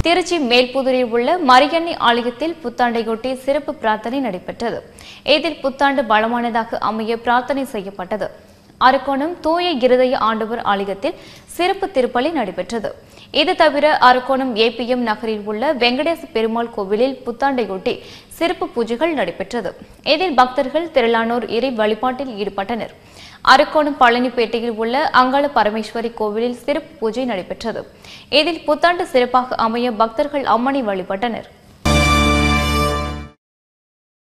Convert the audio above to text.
திருச்சி மேல்புதூரில் உள்ள மரியண்ணி ஆலயத்தில் புத்தாண்டையொட்டி சிறப்பு பிரார்த்தனை நடைபெற்றது இதில் புத்தாண்டு பலமானதாக அமைய பிரார்த்தனை செய்யப்பட்டது அரக்கோணம் தூய இருதய ஆண்டவர் ஆலயத்தில் சிறப்பு திருப்பலி நடைபெற்றது இது தவிர அரக்கோணம் ஏபிஎம் நகரில் உள்ள வெங்கடேச பெருமாள் கோவிலில் புத்தாண்டையொட்டி சிறப்பு பூஜைகள் நடைபெற்றது இதில் பக்தர்கள் திரளானோர் இறை வழிபாட்டில் ஈடுபட்டனர் அரக்கோணம் பழனிப்பேட்டையில் உள்ள அங்காள பரமேஸ்வரி கோவிலில் சிறப்பு பூஜை நடைபெற்றது இதில் புத்தாண்டு சிறப்பாக அமைய பக்தர்கள் அம்மனை வழிபட்டனர்